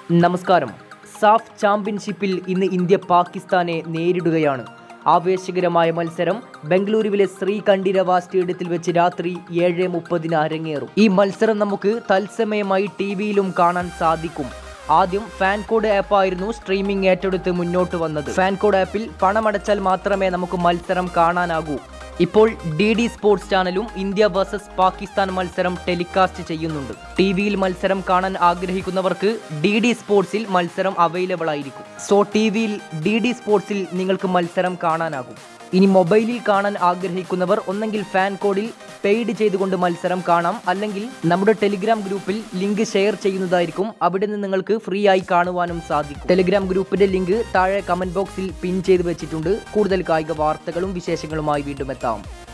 നമസ്കാരം സാഫ് ചാമ്പ്യൻഷിപ്പിൽ ഇന്ന് ഇന്ത്യ പാകിസ്ഥാനെ നേരിടുകയാണ് ആവേശകരമായ മത്സരം ബംഗളൂരുവിലെ ശ്രീകണ്ഠിരവ സ്റ്റേഡിയത്തിൽ വെച്ച് രാത്രി ഏഴ് മുപ്പതിന് അരങ്ങേറും ഈ മത്സരം നമുക്ക് തത്സമയമായി ടി വിയിലും കാണാൻ സാധിക്കും ആദ്യം ഫാൻ കോഡ് ആപ്പായിരുന്നു സ്ട്രീമിംഗ് ഏറ്റെടുത്ത് മുന്നോട്ട് വന്നത് ഫാൻ കോഡ് ആപ്പിൽ പണമടച്ചാൽ മാത്രമേ നമുക്ക് മത്സരം കാണാനാകൂ ഇപ്പോൾ ഡി ഡി സ്പോർട്സ് ചാനലും ഇന്ത്യ വേഴ്സസ് പാകിസ്ഥാൻ മത്സരം ടെലികാസ്റ്റ് ചെയ്യുന്നുണ്ട് ടി വിയിൽ മത്സരം കാണാൻ ആഗ്രഹിക്കുന്നവർക്ക് ഡി ഡി സ്പോർട്സിൽ മത്സരം അവൈലബിൾ ആയിരിക്കും സോ ടി വിയിൽ ഡി ഡി സ്പോർട്സിൽ നിങ്ങൾക്ക് മത്സരം കാണാനാകും ഇനി മൊബൈലിൽ കാണാൻ ആഗ്രഹിക്കുന്നവർ ഒന്നെങ്കിൽ ഫാൻ കോഡിൽ പെയ്ഡ് ചെയ്തുകൊണ്ട് മത്സരം കാണാം അല്ലെങ്കിൽ നമ്മുടെ ടെലിഗ്രാം ഗ്രൂപ്പിൽ ലിങ്ക് ഷെയർ ചെയ്യുന്നതായിരിക്കും അവിടെ നിന്ന് നിങ്ങൾക്ക് ഫ്രീ ആയി കാണുവാനും സാധിക്കും ടെലിഗ്രാം ഗ്രൂപ്പിന്റെ ലിങ്ക് താഴെ കമന്റ് ബോക്സിൽ പിൻ ചെയ്ത് വെച്ചിട്ടുണ്ട് കൂടുതൽ കായിക വാർത്തകളും വിശേഷങ്ങളുമായി വീണ്ടും എത്താം